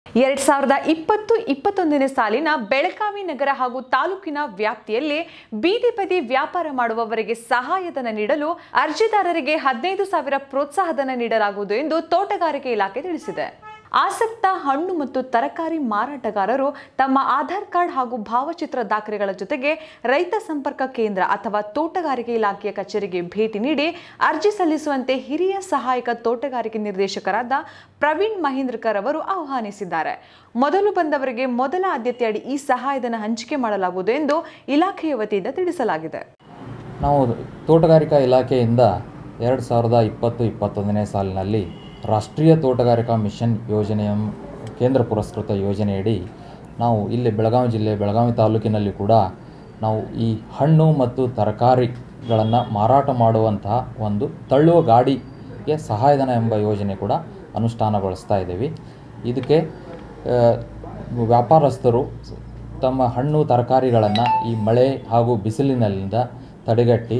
ಎರಡ್ ಸಾವಿರದ ಇಪ್ಪತ್ತು ಇಪ್ಪತ್ತೊಂದನೇ ಸಾಲಿನ ಬೆಳಗಾವಿ ನಗರ ಹಾಗೂ ತಾಲೂಕಿನ ವ್ಯಾಪ್ತಿಯಲ್ಲಿ ಬೀದಿ ಬದಿ ವ್ಯಾಪಾರ ಮಾಡುವವರಿಗೆ ಸಹಾಯಧನ ನೀಡಲು ಅರ್ಜಿದಾರರಿಗೆ ಹದಿನೈದು ಸಾವಿರ ಪ್ರೋತ್ಸಾಹಧನ ನೀಡಲಾಗುವುದು ಎಂದು ತೋಟಗಾರಿಕೆ ಇಲಾಖೆ ತಿಳಿಸಿದೆ ಆಸಕ್ತ ಹಣ್ಣು ಮತ್ತು ತರಕಾರಿ ಮಾರಾಟಗಾರರು ತಮ್ಮ ಆಧಾರ್ ಕಾರ್ಡ್ ಹಾಗೂ ಭಾವಚಿತ್ರ ದಾಖಲೆಗಳ ಜೊತೆಗೆ ರೈತ ಸಂಪರ್ಕ ಕೇಂದ್ರ ಅಥವಾ ತೋಟಗಾರಿಕೆ ಇಲಾಖೆಯ ಕಚೇರಿಗೆ ಭೇಟಿ ನೀಡಿ ಅರ್ಜಿ ಸಲ್ಲಿಸುವಂತೆ ಹಿರಿಯ ಸಹಾಯಕ ತೋಟಗಾರಿಕೆ ನಿರ್ದೇಶಕರಾದ ಪ್ರವೀಣ್ ಮಹೇಂದ್ರಕರ್ ಅವರು ಆಹ್ವಾನಿಸಿದ್ದಾರೆ ಮೊದಲು ಬಂದವರಿಗೆ ಮೊದಲ ಆದ್ಯತೆಯಡಿ ಈ ಸಹಾಯಧನ ಹಂಚಿಕೆ ಮಾಡಲಾಗುವುದು ಎಂದು ಇಲಾಖೆಯ ವತಿಯಿಂದ ತಿಳಿಸಲಾಗಿದೆ ನಾವು ತೋಟಗಾರಿಕಾ ಇಲಾಖೆಯಿಂದ ಎರಡು ಸಾವಿರದ ಇಪ್ಪತ್ತು ಇಪ್ಪತ್ತೊಂದನೇ ಸಾಲಿನಲ್ಲಿ ರಾಷ್ಟ್ರೀಯ ತೋಟಗಾರಿಕಾ ಮಿಷನ್ ಯೋಜನೆಯ ಕೇಂದ್ರ ಪುರಸ್ಕೃತ ಯೋಜನೆಯಡಿ ನಾವು ಇಲ್ಲಿ ಬೆಳಗಾವಿ ಜಿಲ್ಲೆ ಬೆಳಗಾವಿ ತಾಲೂಕಿನಲ್ಲಿ ಕೂಡ ನಾವು ಈ ಹಣ್ಣು ಮತ್ತು ತರಕಾರಿಗಳನ್ನು ಮಾರಾಟ ಮಾಡುವಂತಹ ಒಂದು ತಳ್ಳುವ ಗಾಡಿಗೆ ಸಹಾಯಧನ ಎಂಬ ಯೋಜನೆ ಕೂಡ ಅನುಷ್ಠಾನಗೊಳಿಸ್ತಾ ಇದ್ದೀವಿ ಇದಕ್ಕೆ ಆ, ವ್ಯಾಪಾರಸ್ಥರು ತಮ್ಮ ಹಣ್ಣು ತರಕಾರಿಗಳನ್ನು ಈ ಮಳೆ ಹಾಗೂ ಬಿಸಿಲಿನಿಂದ ತಡೆಗಟ್ಟಿ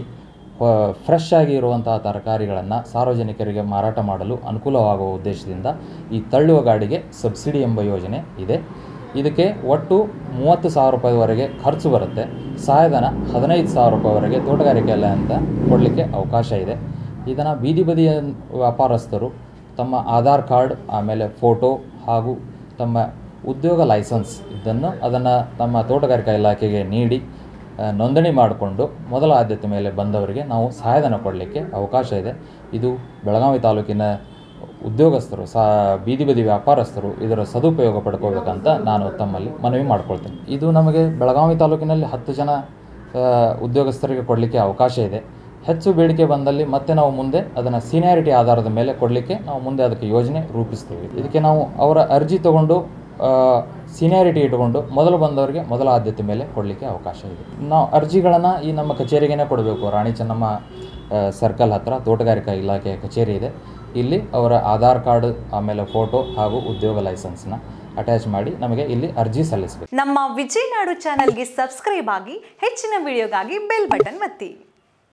ಫ್ರೆಶ್ ಆಗಿ ಇರುವಂತಹ ತರಕಾರಿಗಳನ್ನು ಸಾರ್ವಜನಿಕರಿಗೆ ಮಾರಾಟ ಮಾಡಲು ಅನುಕೂಲವಾಗುವ ಉದ್ದೇಶದಿಂದ ಈ ತಳ್ಳುವ ಗಾಡಿಗೆ ಸಬ್ಸಿಡಿ ಎಂಬ ಯೋಜನೆ ಇದೆ ಇದಕ್ಕೆ ಒಟ್ಟು ಮೂವತ್ತು ಸಾವಿರ ರೂಪಾಯಿವರೆಗೆ ಖರ್ಚು ಬರುತ್ತೆ ಸಹಾಯಧನ ಹದಿನೈದು ಸಾವಿರ ರೂಪಾಯಿವರೆಗೆ ತೋಟಗಾರಿಕೆ ಅಂತ ಕೊಡಲಿಕ್ಕೆ ಅವಕಾಶ ಇದೆ ಇದನ್ನು ಬೀದಿ ಬದಿಯ ವ್ಯಾಪಾರಸ್ಥರು ತಮ್ಮ ಆಧಾರ್ ಕಾರ್ಡ್ ಆಮೇಲೆ ಫೋಟೋ ಹಾಗೂ ತಮ್ಮ ಉದ್ಯೋಗ ಲೈಸೆನ್ಸ್ ಇದನ್ನು ಅದನ್ನು ತಮ್ಮ ತೋಟಗಾರಿಕಾ ಇಲಾಖೆಗೆ ನೀಡಿ ಆ, ನೋಂದಣಿ ಮಾಡಿಕೊಂಡು ಮೊದಲ ಆದ್ಯತೆ ಮೇಲೆ ಬಂದವರಿಗೆ ನಾವು ಸಹಾಯಧನ ಕೊಡಲಿಕ್ಕೆ ಅವಕಾಶ ಇದೆ ಇದು ಬೆಳಗಾವಿ ತಾಲೂಕಿನ ಉದ್ಯೋಗಸ್ಥರು ಸಾ ಬೀದಿ ಬದಿ ವ್ಯಾಪಾರಸ್ಥರು ಇದರ ಸದುಪಯೋಗ ಪಡ್ಕೋಬೇಕಂತ ನಾನು ತಮ್ಮಲ್ಲಿ ಮನವಿ ಮಾಡ್ಕೊಳ್ತೇನೆ ಇದು ನಮಗೆ ಬೆಳಗಾವಿ ತಾಲೂಕಿನಲ್ಲಿ ಹತ್ತು ಜನ ಆ, ಉದ್ಯೋಗಸ್ಥರಿಗೆ ಕೊಡಲಿಕ್ಕೆ ಅವಕಾಶ ಇದೆ ಹೆಚ್ಚು ಬೇಡಿಕೆ ಬಂದಲ್ಲಿ ಮತ್ತೆ ನಾವು ಮುಂದೆ ಅದನ್ನು ಸೀನಿಯಾರಿಟಿ ಆಧಾರದ ಮೇಲೆ ಕೊಡಲಿಕ್ಕೆ ನಾವು ಮುಂದೆ ಅದಕ್ಕೆ ಯೋಜನೆ ರೂಪಿಸ್ತೀವಿ ಇದಕ್ಕೆ ನಾವು ಅವರ ಅರ್ಜಿ ತಗೊಂಡು ಸೀನಿಯಾರಿಟಿ ಇಟ್ಕೊಂಡು ಮೊದಲು ಬಂದವರಿಗೆ ಮೊದಲ ಆದ್ಯತೆ ಮೇಲೆ ಕೊಡಲಿಕ್ಕೆ ಅವಕಾಶ ಇದೆ ನಾವು ಅರ್ಜಿಗಳನ್ನು ಈ ನಮ್ಮ ಕಚೇರಿಗೇ ಕೊಡಬೇಕು ರಾಣಿ ಚೆನ್ನಮ್ಮ ಸರ್ಕಲ್ ಹತ್ರ ತೋಟಗಾರಿಕಾ ಇಲಾಖೆಯ ಕಚೇರಿ ಇದೆ ಇಲ್ಲಿ ಅವರ ಆಧಾರ್ ಕಾರ್ಡ್ ಆಮೇಲೆ ಫೋಟೋ ಹಾಗೂ ಉದ್ಯೋಗ ಲೈಸೆನ್ಸ್ನ ಅಟ್ಯಾಚ್ ಮಾಡಿ ನಮಗೆ ಇಲ್ಲಿ ಅರ್ಜಿ ಸಲ್ಲಿಸಬೇಕು ನಮ್ಮ ವಿಜಯನಾಡು ಚಾನೆಲ್ಗೆ ಸಬ್ಸ್ಕ್ರೈಬ್ ಆಗಿ ಹೆಚ್ಚಿನ ವಿಡಿಯೋಗಾಗಿ ಬೆಲ್ ಬಟನ್ ಒತ್ತಿ